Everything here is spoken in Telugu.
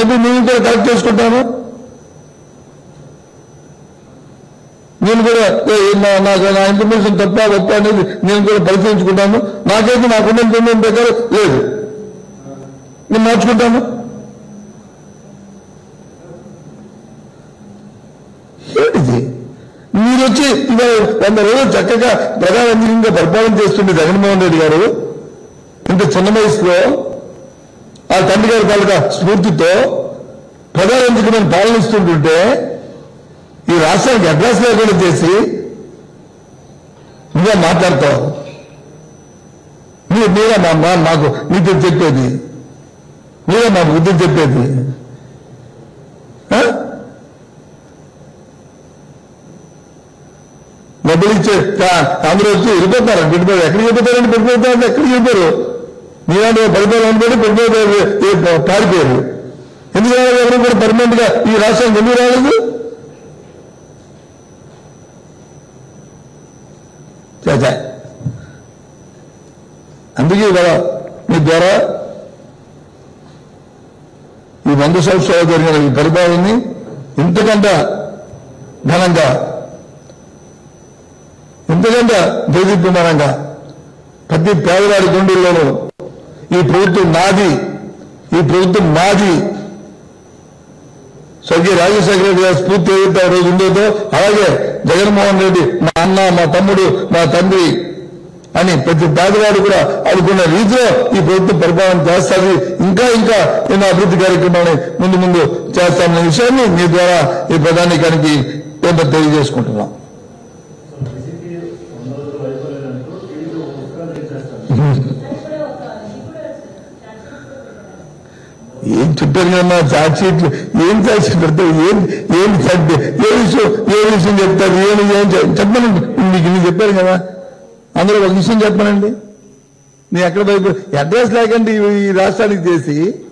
మేబీ నేను కూడా కరెక్ట్ చేసుకుంటాను నేను కూడా ఏ, నా- నాకు నా ఇన్ఫర్మేషన్ తప్ప ఒప్ప అనేది నేను కూడా పరిశీలించుకుంటాను నాకైతే నాకున్న ఇన్ఫర్మేషన్ ప్రకారం లేదు నేను మార్చుకుంటాను ఏంటిది మీరు వచ్చి ఇవాళ వంద రోజులు చక్కగా ప్రధానమంత్రిగా పరిపాలన చేస్తుండే జగన్మోహన్ రెడ్డి గారు ఇంత చిన్న వయసులో ఆ తండ్రి గారి తాలూకా స్ఫూర్తితో ప్రధానమంత్రికి నేను పాలనిస్తుంటుంటే ఈ రాష్ట్రానికి అడ్రస్ లేకుండా చేసి నువ్వే మాట్లాడతావు మీరు మీరే మా మా మాకు నీతో చెప్పేది మీరే మా బుద్ధి చెప్పేది ఆ? డబ్బులు ఇచ్చే కా- అందరూ వచ్చి వెళ్ళిపోతారు పెట్టుబడి ఎక్కడికి వెళ్ళిపోతారండి పెట్టుబడి ఎక్కడికి వెళ్ళిపోరు మీలాంటి పరిపాలన అనుకోండి పెట్టుబడి పారిపోయారు ఎందుకు రాలేదు ఎవరు కూడా పర్మనెంట్ గా ఈ రాష్ట్రానికి ఎందుకు రాలేదు చేత అందుకే ఇవాళ మీ ద్వారా ఈ వంద సంవత్సరాలు జరిగిన ఈ పరిపాలనని ఇంతకంటే ఘనంగా ఇంతకంటే దేదీప్యమానంగా ప్రతి పేదవాడి గుండెల్లోనూ ఈ ప్రభుత్వం నాది ఈ ప్రభుత్వం మాది స్వర్గీయ రాజశేఖర రెడ్డి గారి స్ఫూర్తి ఏదైతే ఆ రోజు ఉండేదో అలాగే జగన్మోహన్ రెడ్డి మా అన్న మా తమ్ముడు మా తండ్రి అని ప్రతి పేదవాడు కూడా అనుకున్న రీతిలో ఈ ప్రభుత్వం పరిపాలన చేస్తుంది ఇంకా ఇంకా ఎన్నో అభివృద్ధి కార్యక్రమాన్ని ముందు ముందు చేస్తామన్న విషయాన్ని మీ ద్వారా ఈ ప్రధానికానికి మేము తెలియజేసుకుంటున్నాం వైసీపీ వంద రోజులు అయిపోలేదంటూ టీడీపీ ఒక పుస్తకాలు చేస్తారు ఏం చెప్పారు కదమ్మా చార్జ్ షీట్లు ఏం చార్జ్ షీట్ పెడతారు ఏం ఏం సర్ది ఏ విషయం ఏ విషయం చెప్తారు ఏమి ఏం చెప్- చెప్పనండి మీకు ఇన్ని చెప్పారు కదా అందరూ ఒక విషయం చెప్పనండి నేను ఎక్కడ భయపడి అడ్రస్ లేకండి ఈ రాష్ట్రానికి చేసి